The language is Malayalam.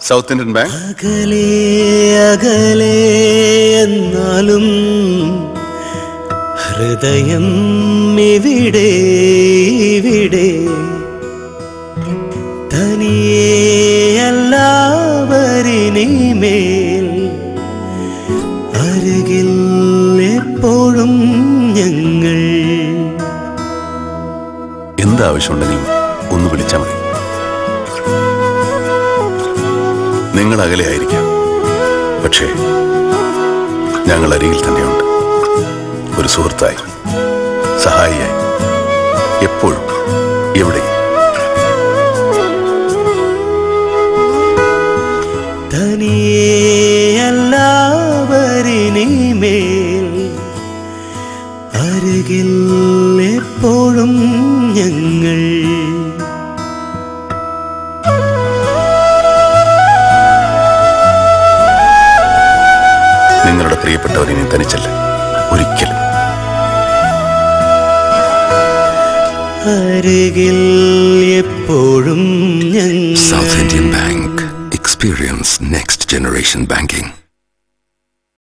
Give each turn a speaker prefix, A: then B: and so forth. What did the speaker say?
A: സൗത്ത് ഇന്ത്യൻ ബാങ്ക്
B: അകലെ അകലെ എന്നാലും ഹൃദയം ഇവിടെ ഇവിടെ തനിയേയല്ലാവരിനിമേൽ അരുകിൽ എപ്പോഴും ഞങ്ങൾ
A: എന്താവശ്യമുണ്ടെങ്കിലും ഒന്ന് വിളിച്ചാൽ മതി നിങ്ങൾ അകലെ ആയിരിക്കാം പക്ഷേ ഞങ്ങൾ അരികിൽ തന്നെയുണ്ട് ഒരു സുഹൃത്തായി സഹായിയായി എപ്പോഴും എവിടെയും
B: തനിയേയല്ലാവരിനിമേൽ അരുകിൽ എപ്പോഴും ഞങ്ങൾ
A: നിങ്ങളുടെ പ്രിയപ്പെട്ടവർ ഇനി തനിച്ചല്ല ഒരിക്കലും
B: അരികിൽ എപ്പോഴും ഞങ്ങൾ
C: South Indian Bank. Experience next generation banking.